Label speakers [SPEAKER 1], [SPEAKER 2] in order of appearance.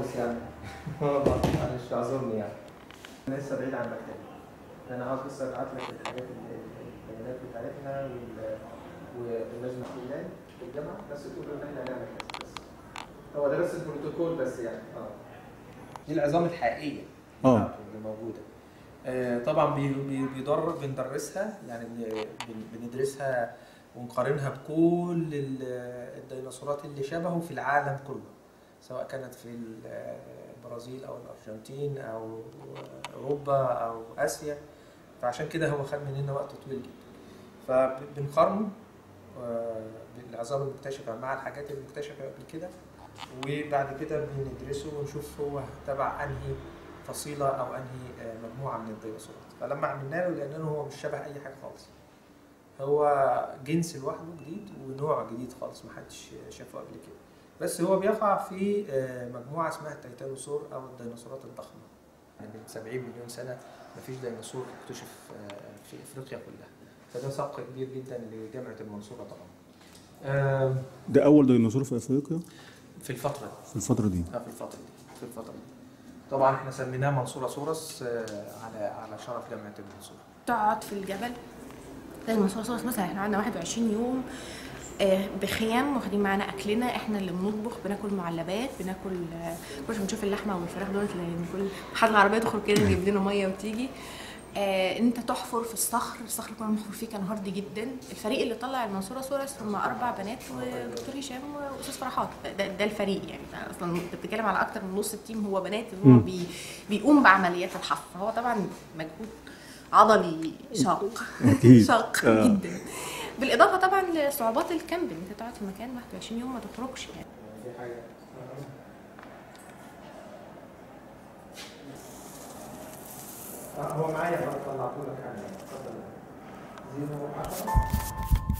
[SPEAKER 1] خالص يعني معلش اعذرني يعني انا لسه بعيد عن مكتبي انا عاوز بس ابعت لك الحاجات ال- البيانات بتاعتنا وال- واللجنه الخلال في الجامعه بس تقول ان احنا هنعمل كذا بس هو ده بس البروتوكول بس يعني اه دي العظام الحقيقيه
[SPEAKER 2] اه
[SPEAKER 1] بتاعته اللي موجوده آه، طبعا بي- بي- بيدرب بندرسها يعني بن- بن- بندرسها ونقارنها بكل ال- الديناصورات اللي شبهه في العالم كله سواء كانت في ال- البرازيل او الارجنتين او اوروبا او اسيا فعشان كده هو خد مننا وقت طويل جدا فبنقارنه آه، بالعظام المكتشفه مع الحاجات المكتشفه قبل كده وبعد كده بندرسه ونشوف هو تبع انهي فصيله او انهي آه، مجموعه من الديناصورات فلما عملنا له لانه هو مش شبه اي حاجه خالص هو جنس لوحده جديد ونوع جديد خالص محدش شافه قبل كده بس هو بيقع في آه، مجموعه اسمها التيتانوسور او الديناصورات الضخمه يعني من 70 مليون سنه مفيش ديناصور اكتشف آه، في افريقيا كلها فده سبق كبير جدا لجامعه المنصوره طبعا آم،
[SPEAKER 2] ده اول ديناصور في افريقيا
[SPEAKER 1] في الفتره دي
[SPEAKER 2] في الفتره دي
[SPEAKER 1] اه في الفترة دي في الفترة دي طبعا احنا سميناه منصورة سورس آه، على على شرف جامعة المنصورة
[SPEAKER 3] تقعد في الجبل زي المصاصة مثلا احنا قعدنا 21 يوم آه، بخيام واخدين معانا اكلنا احنا اللي بنطبخ بناكل معلبات بناكل آه، كل شويه بنشوف اللحمه والفراخ دول لان كل حد العربيه تخرج كده نجيب لنا ميه وتيجي آه، انت تحفر في الصخر الصخر اللي كنا بنحفر فيه كان هاردي جدا الفريق اللي طلع المنصوره سورس هم اربع بنات ودكتور هشام واستاذ فرحات ده, ده الفريق يعني اصلا انت بتتكلم على اكتر من نص التيم هو بنات هو
[SPEAKER 2] مم.
[SPEAKER 3] بي بيقوم بعمليات الحفر هو طبعا مجهود عضلي شاق
[SPEAKER 2] أكيد.
[SPEAKER 3] شاق
[SPEAKER 2] آه.
[SPEAKER 3] جدا بالاضافه طبعا لصعوبات الكامب انت تقعد في مكان 21 يوم ما تخرجش يعني
[SPEAKER 1] دي حاجة آه، هو معايا بقى طلعته لك يعني اتفضل زيرو 10